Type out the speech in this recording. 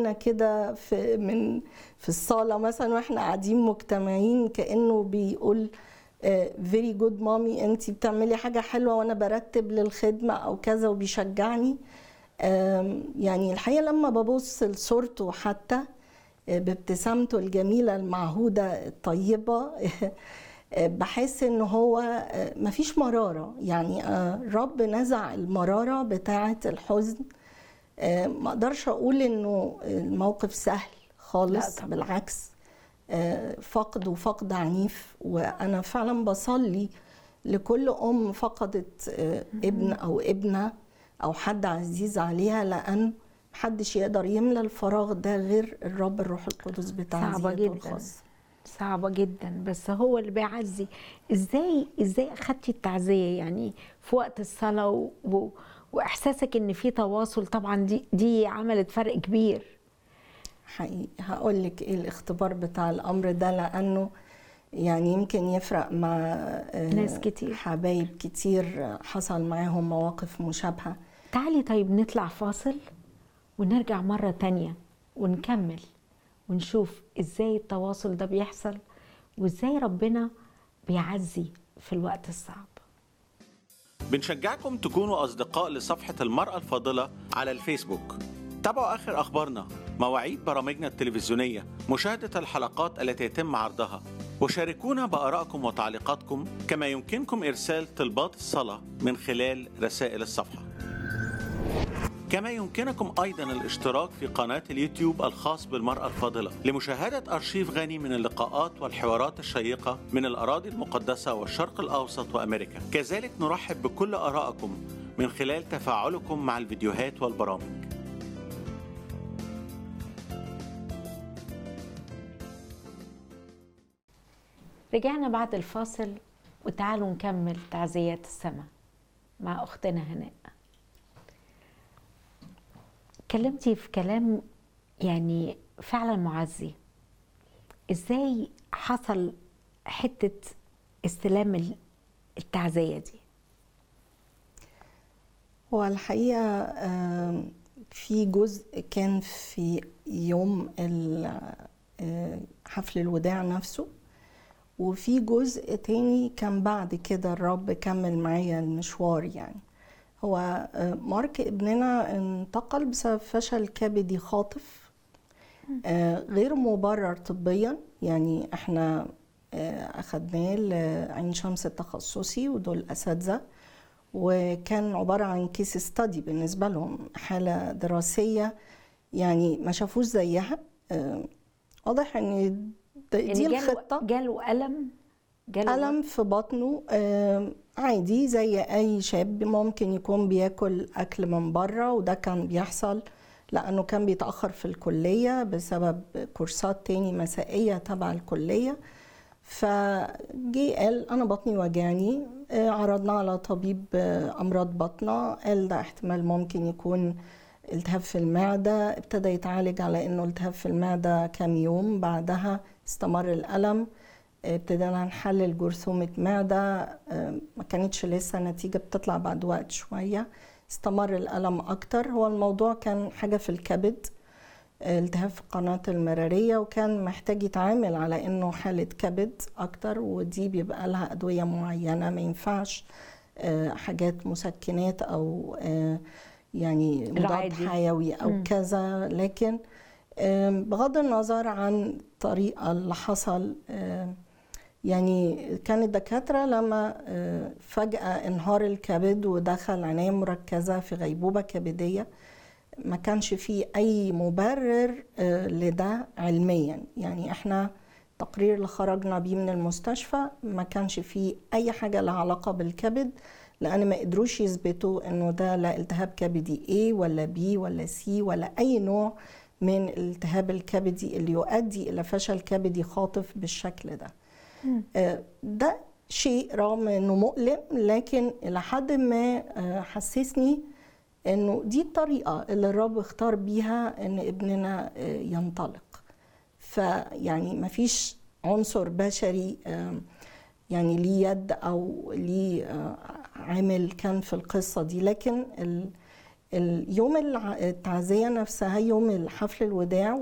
علينا كده في من في الصاله مثلا واحنا قاعدين مجتمعين كانه بيقول فيري جود مامي انت بتعملي حاجه حلوه وانا برتب للخدمه او كذا وبيشجعني آم، يعني الحقيقه لما ببص لصورته حتى آه، بابتسامته الجميله المعهوده الطيبه بحس ان هو آه، مفيش مراره يعني آه، الرب نزع المراره بتاعه الحزن آه، ما اقدرش اقول انه الموقف سهل خالص لا طبعاً. بالعكس آه، فقد وفقد عنيف وانا فعلا بصلي لكل ام فقدت آه، ابن او ابنه او حد عزيز عليها لان محدش يقدر يملى الفراغ ده غير الرب الروح القدس صعبة بتعزيته جدا الخاصه صعبة جدا بس هو اللي بيعزي ازاي ازاي اخدتي التعزية يعني في وقت الصلاة و... و... واحساسك ان في تواصل طبعا دي دي عملت فرق كبير حقيقي هقول لك ايه الاختبار بتاع الامر ده لانه يعني يمكن يفرق مع آه، ناس كتير. حبايب كتير حصل معاهم مواقف مشابهه تعالي طيب نطلع فاصل ونرجع مرة تانية ونكمل ونشوف ازاي التواصل ده بيحصل وازاي ربنا بيعزي في الوقت الصعب بنشجعكم تكونوا أصدقاء لصفحة المرأة الفاضلة على الفيسبوك تابعوا آخر أخبارنا مواعيد برامجنا التلفزيونية مشاهدة الحلقات التي يتم عرضها وشاركونا بآرائكم وتعليقاتكم كما يمكنكم إرسال طلبات الصلاة من خلال رسائل الصفحة كما يمكنكم أيضا الاشتراك في قناة اليوتيوب الخاص بالمرأة الفاضلة لمشاهدة أرشيف غني من اللقاءات والحوارات الشيقة من الأراضي المقدسة والشرق الأوسط وأمريكا كذلك نرحب بكل آرائكم من خلال تفاعلكم مع الفيديوهات والبرامج رجعنا بعد الفاصل وتعالوا نكمل تعزيات السماء مع أختنا هناء اتكلمتي في كلام يعني فعلا معزي ازاي حصل حتة استلام ال- التعزية دي هو الحقيقة آم، في جزء كان في يوم ال- آه، حفل الوداع نفسه وفي جزء تاني كان بعد كده الرب كمل معايا المشوار يعني هو آه، مارك ابننا انتقل بسبب فشل كبدي خاطف آه، غير مبرر طبيا يعني احنا آه، اخدناه لعين شمس التخصصي ودول اساتذه وكان عباره عن كيس ستادي بالنسبه لهم حاله دراسيه يعني ما شافوش زيها آه، واضح ان د- دي يعني الخطه جاله, جاله ألم جاله ألم في بطنه آه، عادي زي أي شاب ممكن يكون بياكل أكل من بره وده كان بيحصل لأنه كان بيتأخر في الكلية بسبب كورسات تاني مسائية تبع الكلية فجي قال أنا بطني وجعني آه، عرضنا على طبيب آه، أمراض بطنة قال ده احتمال ممكن يكون التهاب في المعدة ابتدى يتعالج على انه التهاب في المعدة كام يوم بعدها استمر الألم ابتدينا نحلل جرثومة معدة آه، ما كانتش لسه نتيجة بتطلع بعد وقت شوية استمر الألم أكتر هو الموضوع كان حاجة في الكبد آه، التهاب في القناة المرارية وكان محتاج يتعامل على إنه حالة كبد أكتر ودي بيبقى لها أدوية معينة ما ينفعش آه، حاجات مسكنات أو آه، يعني مضاد العادي. حيوي أو مم. كذا لكن آم، بغض النظر عن الطريقة اللي حصل آم، يعني كان الدكاترة لما آه، فجأة انهار الكبد ودخل عناية مركزة في غيبوبة كبدية ما كانش فيه أي مبرر آه، لده علميا يعني احنا التقرير اللي خرجنا بيه من المستشفى ما كانش فيه أي حاجة لها علاقة بالكبد لأن ما قدروش يثبتوا إنه ده لا التهاب كبدي A ولا B ولا C ولا أي نوع من الالتهاب الكبدي اللي يؤدي إلى فشل كبدي خاطف بالشكل ده آه، ده شيء رغم انه مؤلم لكن الى حد ما آه، حسسني انه دي الطريقه اللي الرب اختار بيها ان ابننا آه، ينطلق فيعني ما فيش عنصر بشري آم، يعني ليه يد او ليه آه، عامل كان في القصه دي لكن ال- اليوم الع- التعزية نفسها يوم الحفل الوداع